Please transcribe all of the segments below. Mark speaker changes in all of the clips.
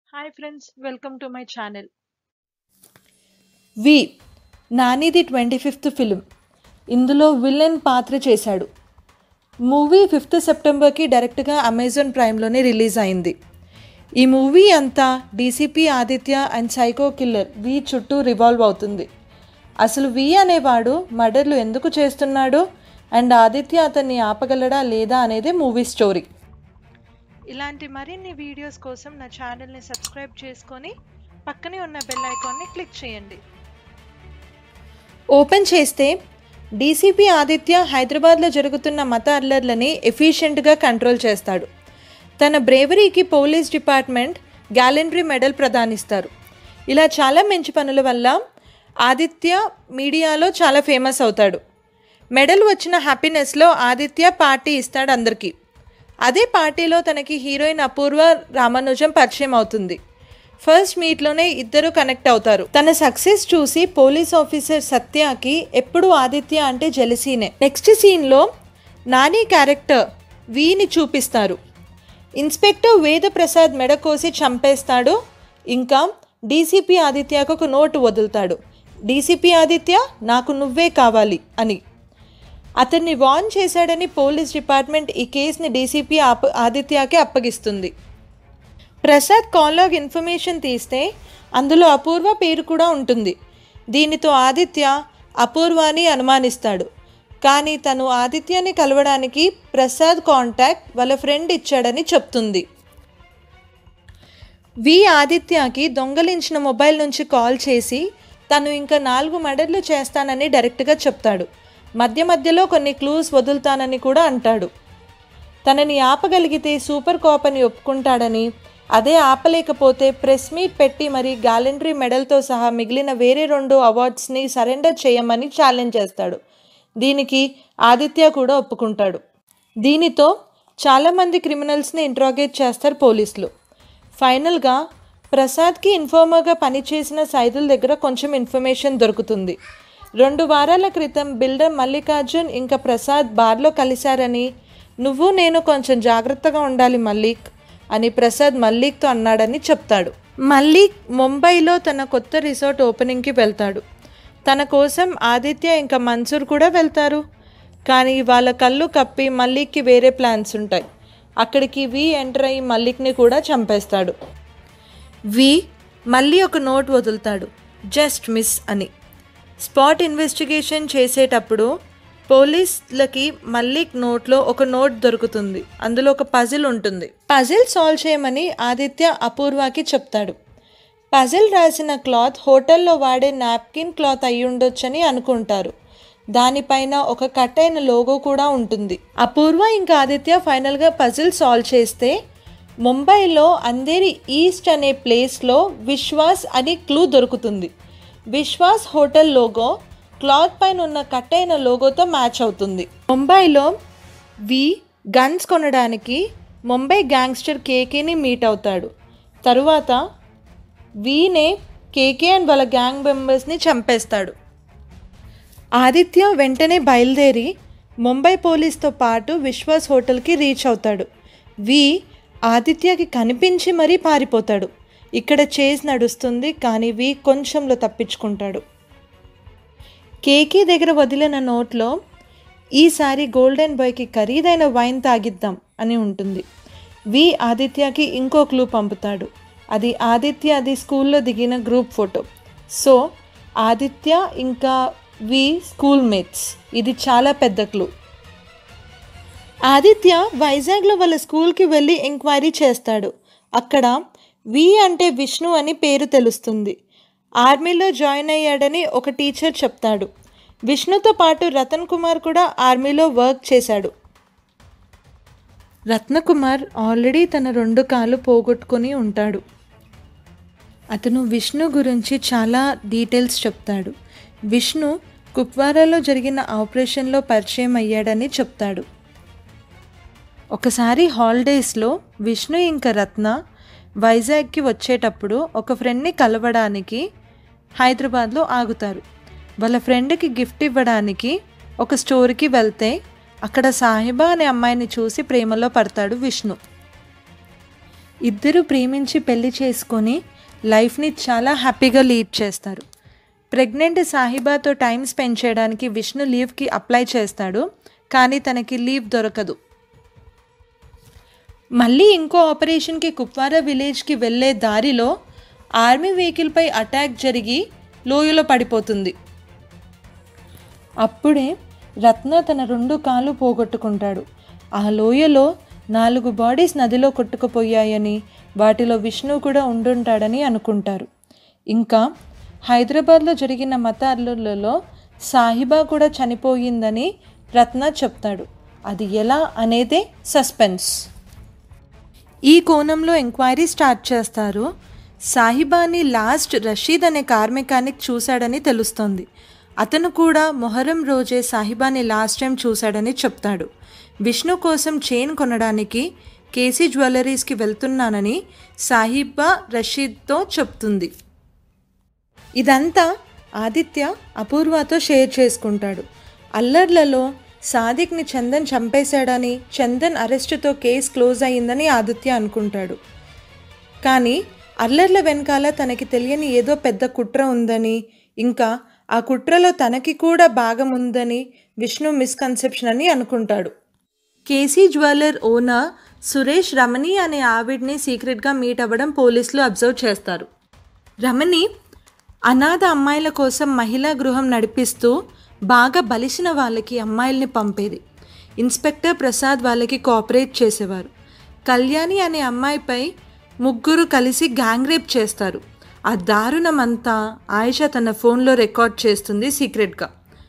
Speaker 1: hi friends welcome to my channel
Speaker 2: V నానిది twenty fifth film ఇందులో villain పాత్ర చేశాడు మూవీ ఫిఫ్త్ సెప్టెంబర్కి డైరెక్ట్గా అమెజాన్ ప్రైమ్లోనే రిలీజ్ అయింది ఈ మూవీ అంతా DCP Aditya and psycho killer V చుట్టూ రివాల్వ్ అవుతుంది అసలు వి అనేవాడు మర్డర్లు ఎందుకు చేస్తున్నాడు అండ్ ఆదిత్య అతన్ని ఆపగలడా లేదా అనేదే మూవీ స్టోరీ
Speaker 1: ఇలాంటి మరిన్ని వీడియోస్ కోసం నా ఛానల్ని సబ్స్క్రైబ్ చేసుకొని పక్కనే ఉన్న బెల్ ఐకాన్ని క్లిక్ చేయండి
Speaker 2: ఓపెన్ చేస్తే డీసీపీ ఆదిత్య హైదరాబాద్లో జరుగుతున్న మత అల్లర్లని ఎఫిషియెంట్గా కంట్రోల్ చేస్తాడు తన బ్రేవరీకి పోలీస్ డిపార్ట్మెంట్ గ్యాలెండరీ మెడల్ ప్రదానిస్తారు ఇలా చాలా మంచి పనుల వల్ల ఆదిత్య మీడియాలో చాలా ఫేమస్ అవుతాడు మెడల్ వచ్చిన హ్యాపీనెస్లో ఆదిత్య పార్టీ ఇస్తాడు అందరికీ అదే పార్టీలో తనకి హీరోయిన్ అపూర్వ రామానుజం పరిచయం అవుతుంది ఫస్ట్ మీట్లోనే ఇద్దరు కనెక్ట్ అవుతారు తన సక్సెస్ చూసి పోలీస్ ఆఫీసర్ సత్యకి ఎప్పుడు ఆదిత్య అంటే జెలసీనే నెక్స్ట్ సీన్లో నాని క్యారెక్టర్ వీని చూపిస్తారు ఇన్స్పెక్టర్ వేదప్రసాద్ మెడ కోసి చంపేస్తాడు ఇంకా డీసీపీ ఆదిత్యకు ఒక నోటు వదులుతాడు డీసీపీ ఆదిత్య నాకు నువ్వే కావాలి అని అతన్ని వార్న్ చేశాడని పోలీస్ డిపార్ట్మెంట్ ఈ కేసుని డీసీపీ ఆప ఆదిత్యకి అప్పగిస్తుంది ప్రసాద్ కాలాగ్ ఇన్ఫర్మేషన్ తీస్తే అందులో అపూర్వ పేరు కూడా ఉంటుంది దీనితో ఆదిత్య అపూర్వాని అనుమానిస్తాడు కానీ తను ఆదిత్యని కలవడానికి ప్రసాద్ కాంటాక్ట్ వాళ్ళ ఫ్రెండ్ ఇచ్చాడని చెప్తుంది వి ఆదిత్యకి దొంగలించిన మొబైల్ నుంచి కాల్ చేసి తను ఇంకా నాలుగు మర్డర్లు చేస్తానని డైరెక్ట్గా చెప్తాడు మధ్య మధ్యలో కొన్ని క్లూస్ వదులుతానని కూడా అంటాడు తనని ఆపగలిగితే సూపర్ కాప్ అని ఒప్పుకుంటాడని అదే ఆపలేకపోతే ప్రెస్ మీట్ పెట్టి మరి గ్యాలెండరీ మెడల్తో సహా మిగిలిన వేరే రెండు అవార్డ్స్ని సరెండర్ చేయమని ఛాలెంజ్ చేస్తాడు దీనికి ఆదిత్య కూడా ఒప్పుకుంటాడు దీనితో చాలామంది క్రిమినల్స్ని ఇంట్రాగేట్ చేస్తారు పోలీసులు ఫైనల్గా ప్రసాద్కి ఇన్ఫార్మర్గా పనిచేసిన సైదుల దగ్గర కొంచెం ఇన్ఫర్మేషన్ దొరుకుతుంది రెండు వారాల క్రితం బిల్డర్ మల్లికార్జున్ ఇంకా ప్రసాద్ బార్లో కలిశారని నువ్వు నేను కొంచెం జాగ్రత్తగా ఉండాలి మల్లిక్ అని ప్రసాద్ మల్లిక్తో అన్నాడని చెప్తాడు మల్లిక్ ముంబైలో తన కొత్త రిసార్ట్ ఓపెనింగ్కి వెళ్తాడు తన కోసం ఆదిత్య ఇంకా మన్సూర్ కూడా వెళ్తారు కానీ వాళ్ళ కళ్ళు కప్పి మల్లిక్కి వేరే ప్లాన్స్ ఉంటాయి అక్కడికి వి ఎంటర్ అయ్యి మల్లిక్ని కూడా చంపేస్తాడు వి మళ్ళీ ఒక నోట్ వదులుతాడు జస్ట్ మిస్ అని స్పాట్ ఇన్వెస్టిగేషన్ చేసేటప్పుడు పోలీసులకి మల్లిక్ నోట్లో ఒక నోట్ దొరుకుతుంది అందులో ఒక పజిల్ ఉంటుంది పజిల్ సాల్వ్ చేయమని ఆదిత్య అపూర్వకి చెప్తాడు పజిల్ రాసిన క్లాత్ హోటల్లో వాడే నాప్కిన్ క్లాత్ అయి ఉండొచ్చని అనుకుంటారు దానిపైన ఒక కట్ అయిన లోగో కూడా ఉంటుంది అపూర్వ ఇంకా ఆదిత్య ఫైనల్గా పజిల్ సాల్వ్ చేస్తే ముంబైలో అందేరి ఈస్ట్ అనే ప్లేస్లో విశ్వాస్ అని క్లూ దొరుకుతుంది విశ్వాస్ హోటల్ లోగో క్లాత్ పైన ఉన్న కట్ అయిన లోగోతో మ్యాచ్ అవుతుంది ముంబైలో వి గన్స్ కొనడానికి ముంబై గ్యాంగ్స్టర్ కేకేని మీట్ అవుతాడు తరువాత వీనే కేకే అండ్ వాళ్ళ గ్యాంగ్ మెంబర్స్ని చంపేస్తాడు ఆదిత్య వెంటనే బయలుదేరి ముంబై పోలీస్తో పాటు విశ్వాస్ హోటల్కి రీచ్ అవుతాడు వి ఆదిత్యకి కనిపించి మరీ పారిపోతాడు ఇక్కడ చేజ్ నడుస్తుంది కానీ వి కొంచెంలో తప్పించుకుంటాడు కేకీ దగ్గర వదిలిన నోట్లో ఈసారి గోల్డెన్ బాయ్కి ఖరీదైన వైన్ తాగిద్దాం అని ఉంటుంది వి ఆదిత్యకి ఇంకో క్లూ పంపుతాడు అది ఆదిత్య అది స్కూల్లో దిగిన గ్రూప్ ఫోటో సో ఆదిత్య ఇంకా వి స్కూల్ మేట్స్ ఇది చాలా పెద్ద క్లూ ఆదిత్య వైజాగ్లో వాళ్ళ స్కూల్కి వెళ్ళి ఎంక్వైరీ చేస్తాడు అక్కడ వి అంటే విష్ణు అని పేరు తెలుస్తుంది ఆర్మీలో జాయిన్ అయ్యాడని ఒక టీచర్ చెప్తాడు విష్ణుతో పాటు రతన్ కుమార్ కూడా ఆర్మీలో వర్క్ చేశాడు రత్నకుమార్ ఆల్రెడీ తన రెండు కాళ్ళు పోగొట్టుకొని ఉంటాడు అతను విష్ణు గురించి చాలా డీటెయిల్స్ చెప్తాడు విష్ణు కుప్వారాలో జరిగిన ఆపరేషన్లో పరిచయం అయ్యాడని చెప్తాడు ఒకసారి హాలిడేస్లో విష్ణు ఇంకా రత్న వైజాగ్కి వచ్చేటప్పుడు ఒక ఫ్రెండ్ని కలవడానికి హైదరాబాద్లో ఆగుతారు వాళ్ళ ఫ్రెండ్కి గిఫ్ట్ ఇవ్వడానికి ఒక స్టోర్కి వెళ్తే అక్కడ సాహిబా అనే అమ్మాయిని చూసి ప్రేమలో పడతాడు విష్ణు ఇద్దరు ప్రేమించి పెళ్లి చేసుకొని లైఫ్ని చాలా హ్యాపీగా లీడ్ చేస్తారు ప్రెగ్నెంట్ సాహిబాతో టైం స్పెండ్ చేయడానికి విష్ణు లీవ్కి అప్లై చేస్తాడు కానీ తనకి లీవ్ దొరకదు మళ్ళీ ఇంకో ఆపరేషన్కి కుప్వారా విలేజ్కి వెళ్ళే దారిలో ఆర్మీ వెహికల్పై అటాక్ జరిగి లోయలో పడిపోతుంది అప్పుడే రత్న తన రెండు కాళ్ళు పోగొట్టుకుంటాడు ఆ లోయలో నాలుగు బాడీస్ నదిలో కొట్టుకుపోయాయని వాటిలో విష్ణు కూడా ఉండుంటాడని అనుకుంటారు ఇంకా హైదరాబాద్లో జరిగిన మత అల్లులలో సాహిబా కూడా చనిపోయిందని రత్న చెప్తాడు అది ఎలా అనేదే సస్పెన్స్ ఈ కోణంలో ఎంక్వైరీ స్టార్ట్ చేస్తారు సాహిబాని లాస్ట్ రషీద్ అనే కార్ మెకానిక్ చూశాడని తెలుస్తోంది అతను కూడా మొహరం రోజే సాహిబాని లాస్ట్ టైం చూశాడని చెప్తాడు విష్ణు కోసం చైన్ కొనడానికి కేసీ జ్యువెలరీస్కి వెళ్తున్నానని సాహిబా రషీద్తో చెప్తుంది ఇదంతా ఆదిత్య అపూర్వతో షేర్ చేసుకుంటాడు అల్లర్లలో సాదిక్ని చందన్ చంపేశాడని చందన్ అరెస్టుతో కేసు క్లోజ్ అయ్యిందని ఆదిత్య అనుకుంటాడు కానీ అల్లర్ల వెనకాల తనకి తెలియని ఏదో పెద్ద కుట్ర ఉందని ఇంకా ఆ కుట్రలో తనకి కూడా భాగం ఉందని విష్ణు మిస్కన్సెప్షన్ అని అనుకుంటాడు KC jeweller owner Suresh Ramani అనే ఆవిడ్ని సీక్రెట్గా మీట్ అవ్వడం పోలీసులు అబ్జర్వ్ చేస్తారు రమణి అనాథ అమ్మాయిల కోసం మహిళా గృహం నడిపిస్తూ బాగా బలిసిన వాళ్ళకి అమ్మాయిల్ని పంపేది ఇన్స్పెక్టర్ ప్రసాద్ వాళ్ళకి కోఆపరేట్ చేసేవారు కళ్యాణి అనే అమ్మాయిపై ముగ్గురు కలిసి గ్యాంగ్ రేప్ చేస్తారు ఆ దారుణం అంతా ఆయిషా తన ఫోన్లో రికార్డ్ చేస్తుంది సీక్రెట్గా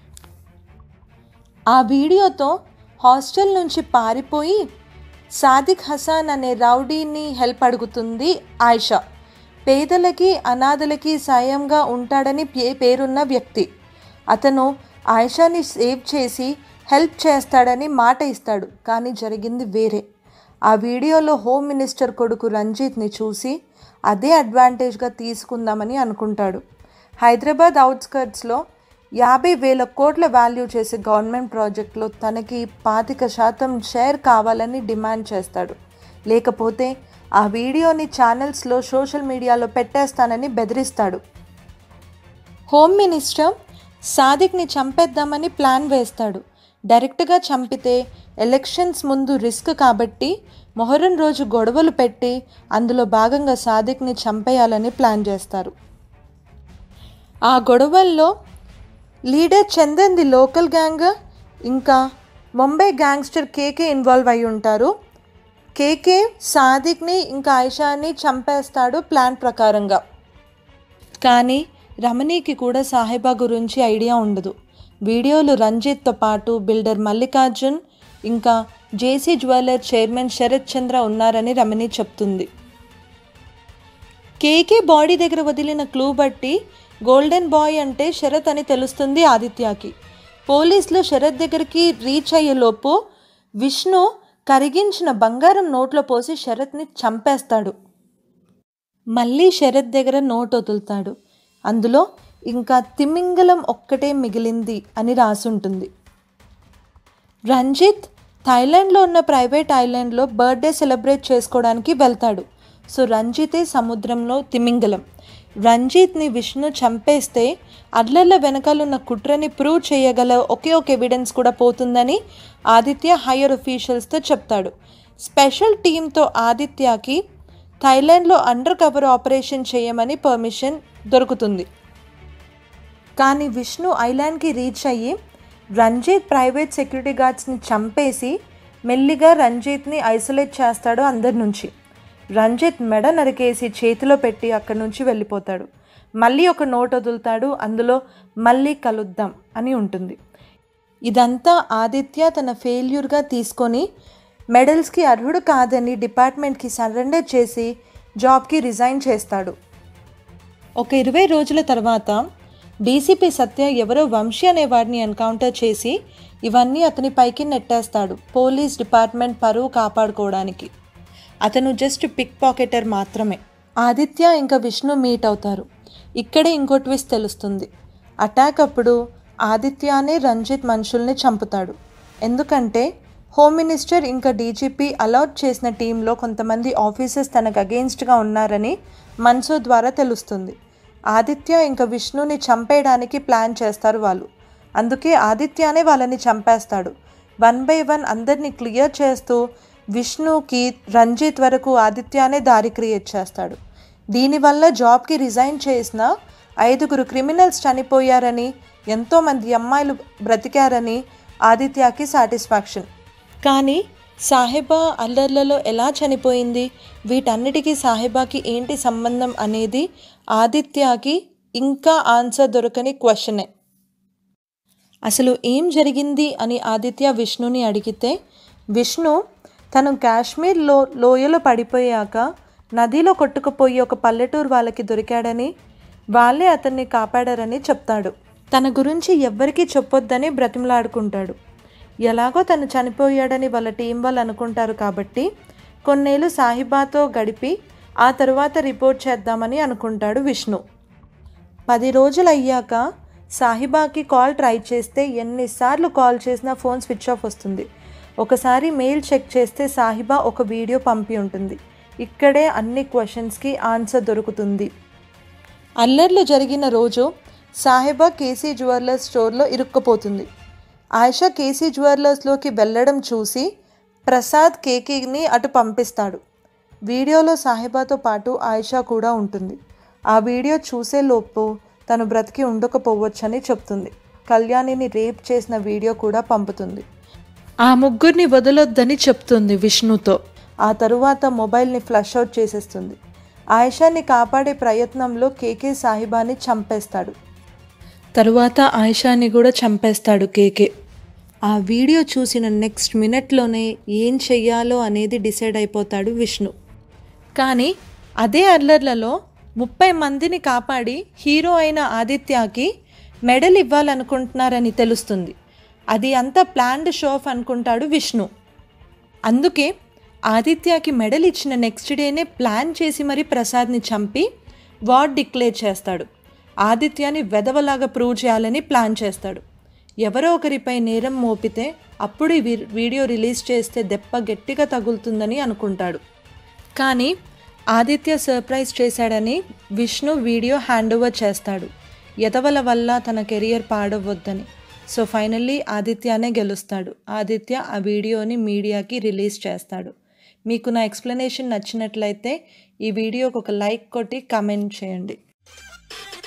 Speaker 2: ఆ వీడియోతో హాస్టల్ నుంచి పారిపోయి సాదిక్ హసాన్ అనే రౌడీని హెల్ప్ అడుగుతుంది ఆయిషా పేదలకి అనాథలకి సాయంగా ఉంటాడని పే పేరున్న వ్యక్తి అతను ఆయిషాని సేవ్ చేసి హెల్ప్ చేస్తాడని మాట ఇస్తాడు కానీ జరిగింది వేరే ఆ వీడియోలో హోమ్ మినిస్టర్ కొడుకు రంజిత్ని చూసి అదే అడ్వాంటేజ్గా తీసుకుందామని అనుకుంటాడు హైదరాబాద్ అవుట్స్కర్ట్స్లో యాభై వేల కోట్ల వాల్యూ చేసే గవర్నమెంట్ ప్రాజెక్ట్లో తనకి పాతిక శాతం షేర్ కావాలని డిమాండ్ చేస్తాడు లేకపోతే ఆ వీడియోని ఛానల్స్లో సోషల్ మీడియాలో పెట్టేస్తానని బెదిరిస్తాడు హోమ్ మినిస్టర్ సాదిక్ని చంపేద్దామని ప్లాన్ వేస్తాడు డైరెక్ట్గా చంపితే ఎలక్షన్స్ ముందు రిస్క్ కాబట్టి మొహరం రోజు గొడవలు పెట్టి అందులో భాగంగా సాదిక్ని చంపేయాలని ప్లాన్ చేస్తారు ఆ గొడవల్లో leader Chandan the local gang ఇంకా ముంబై గ్యాంగ్స్టర్ కేకే ఇన్వాల్వ్ అయి ఉంటారు కేకే సాదిక్ని ఇంకా ఆయిషాని చంపేస్తాడు ప్లాన్ ప్రకారంగా కానీ రమణీకి కూడా సాహిబా గురించి ఐడియా ఉండదు వీడియోలు రంజిత్తో పాటు బిల్డర్ మల్లికార్జున్ ఇంకా JC jeweller chairman Sharat Chandra ఉన్నారని రమణి చెప్తుంది కేకే బాడీ దగ్గర వదిలిన క్లూ బట్టి గోల్డెన్ బాయ్ అంటే శరత్ అని తెలుస్తుంది ఆదిత్యకి పోలీసులు శరత్ దగ్గరికి రీచ్ అయ్యేలోపు విష్ణు కరిగించిన బంగారం నోట్లో పోసి శరత్ని చంపేస్తాడు మళ్ళీ శరత్ దగ్గర నోట్ వదులుతాడు అందులో ఇంకా తిమింగలం ఒక్కటే మిగిలింది అని రాసుంటుంది రంజిత్ థాయిలాండ్లో ఉన్న ప్రైవేట్ ఐలాండ్లో బర్త్డే సెలబ్రేట్ చేసుకోవడానికి వెళ్తాడు సో రంజితే సముద్రంలో తిమింగలం రంజిత్ని విష్ణు చంపేస్తే అడ్లర్ల వెనకాలన్న కుట్రని ప్రూవ్ చేయగల ఒకే ఒక ఎవిడెన్స్ కూడా పోతుందని ఆదిత్య హయ్యర్ ఒఫీషియల్స్తో చెప్తాడు స్పెషల్ టీంతో ఆదిత్యకి థాయిలాండ్లో అండర్ కవర్ ఆపరేషన్ చేయమని పర్మిషన్ దొరుకుతుంది కానీ విష్ణు ఐలాండ్కి రీచ్ అయ్యి రంజిత్ ప్రైవేట్ సెక్యూరిటీ గార్డ్స్ని చంపేసి మెల్లిగా రంజిత్ని ఐసోలేట్ చేస్తాడు అందరి నుంచి రంజిత్ మెడ నరికేసి చేతిలో పెట్టి అక్కడి నుంచి వెళ్ళిపోతాడు మళ్ళీ ఒక నోట్ వదులుతాడు అందులో మళ్ళీ కలుద్దాం అని ఉంటుంది ఇదంతా ఆదిత్య తన ఫెయిల్యూర్గా తీసుకొని మెడల్స్కి అర్హుడు కాదని డిపార్ట్మెంట్కి సరెండర్ చేసి జాబ్కి రిజైన్ చేస్తాడు ఒక ఇరవై రోజుల తర్వాత డీసీపీ సత్య ఎవరో వంశీ అనే వాడిని ఎన్కౌంటర్ చేసి ఇవన్నీ అతని పైకి నెట్టేస్తాడు పోలీస్ డిపార్ట్మెంట్ పరువు కాపాడుకోవడానికి అతను జస్ట్ పిక్ పాకెటర్ మాత్రమే ఆదిత్య ఇంకా విష్ణు మీట్ అవుతారు ఇక్కడే ఇంకో ట్విస్ట్ తెలుస్తుంది అటాక్ అప్పుడు ఆదిత్యనే రంజిత్ మనుషుల్ని చంపుతాడు ఎందుకంటే హోమ్ మినిస్టర్ ఇంకా డీజీపీ అలాట్ చేసిన టీంలో కొంతమంది ఆఫీసర్స్ తనకు అగెయిన్స్ట్గా ఉన్నారని మన్సూ ద్వారా తెలుస్తుంది ఆదిత్య ఇంకా విష్ణుని చంపేయడానికి ప్లాన్ చేస్తారు వాళ్ళు అందుకే ఆదిత్యనే వాళ్ళని చంపేస్తాడు వన్ బై వన్ అందరినీ క్లియర్ చేస్తూ విష్ణుకి రంజిత్ వరకు ఆదిత్యనే దారి క్రియేట్ చేస్తాడు దీనివల్ల జాబ్కి రిజైన్ చేసిన ఐదుగురు క్రిమినల్స్ చనిపోయారని ఎంతోమంది అమ్మాయిలు బ్రతికారని ఆదిత్యకి సాటిస్ఫాక్షన్ కానీ సాహిబా అల్లర్లలో ఎలా చనిపోయింది వీటన్నిటికీ సాహిబాకి ఏంటి సంబంధం అనేది ఆదిత్యకి ఇంకా ఆన్సర్ దొరకని క్వశ్చనే అసలు ఏం జరిగింది అని ఆదిత్య విష్ణుని అడిగితే విష్ణు తను కాశ్మీర్లో లోయలో పడిపోయాక నదిలో కొట్టుకుపోయి ఒక పల్లెటూరు వాళ్ళకి దొరికాడని వాళ్ళే అతన్ని కాపాడారని చెప్తాడు తన గురించి ఎవ్వరికీ చెప్పొద్దని బ్రతిమలాడుకుంటాడు ఎలాగో తను చనిపోయాడని వాళ్ళ టీం వాళ్ళు అనుకుంటారు కాబట్టి కొన్నేళ్ళు సాహిబాతో గడిపి ఆ తరువాత రిపోర్ట్ చేద్దామని అనుకుంటాడు విష్ణు పది రోజులు అయ్యాక సాహిబాకి కాల్ ట్రై చేస్తే ఎన్నిసార్లు కాల్ చేసినా ఫోన్ స్విచ్ ఆఫ్ వస్తుంది ఒకసారి మెయిల్ చెక్ చేస్తే సాహిబా ఒక వీడియో పంపి ఉంటుంది ఇక్కడే అన్ని క్వశ్చన్స్కి ఆన్సర్ దొరుకుతుంది అల్లర్లు జరిగిన రోజు సాహిబా కేసీ జ్యువెలర్స్ స్టోర్లో ఇరుక్కుపోతుంది ఆయిషా కేసీ జ్యువెలర్స్లోకి వెళ్ళడం చూసి ప్రసాద్ కేకీని అటు పంపిస్తాడు వీడియోలో సాహిబాతో పాటు ఆయిషా కూడా ఉంటుంది ఆ వీడియో చూసే లోపు తను బ్రతికి ఉండకపోవచ్చని చెప్తుంది కళ్యాణిని రేప్ చేసిన వీడియో కూడా పంపుతుంది ఆ ముగ్గురిని వదలొద్దని చెప్తుంది విష్ణుతో ఆ తరువాత మొబైల్ని ఫ్లష్ అవుట్ చేసేస్తుంది ఆయిషాని కాపాడే ప్రయత్నంలో కేకే సాహిబాని చంపేస్తాడు తరువాత ఆయిషాని కూడా చంపేస్తాడు కేకే ఆ వీడియో చూసిన నెక్స్ట్ మినిట్లోనే ఏం చెయ్యాలో అనేది డిసైడ్ అయిపోతాడు విష్ణు కానీ అదే అల్లర్లలో ముప్పై మందిని కాపాడి హీరో అయిన ఆదిత్యకి మెడల్ ఇవ్వాలనుకుంటున్నారని తెలుస్తుంది అది అంతా ప్లాన్డ్ షో ఆఫ్ అనుకుంటాడు విష్ణు అందుకే ఆదిత్యకి మెడల్ ఇచ్చిన నెక్స్ట్ డేనే ప్లాన్ చేసి మరీ ప్రసాద్ని చంపి వార్డ్ డిక్లేర్ చేస్తాడు ఆదిత్యని వెదవలాగా ప్రూవ్ చేయాలని ప్లాన్ చేస్తాడు ఎవరో ఒకరిపై నేరం మోపితే అప్పుడు ఈ వీ- వీడియో రిలీజ్ చేస్తే దెబ్బ గట్టిగా తగులుతుందని అనుకుంటాడు కానీ ఆదిత్య సర్ప్రైజ్ చేశాడని విష్ణు వీడియో హ్యాండ్ ఓవర్ చేస్తాడు ఎదవల వల్ల తన కెరియర్ పాడవద్దని సో ఫైనల్లీ ఆదిత్యనే గెలుస్తాడు ఆదిత్య ఆ వీడియోని మీడియాకి రిలీజ్ చేస్తాడు మీకు నా ఎక్స్ప్లెనేషన్ నచ్చినట్లయితే ఈ వీడియోకి ఒక లైక్ కొట్టి కమెంట్ చేయండి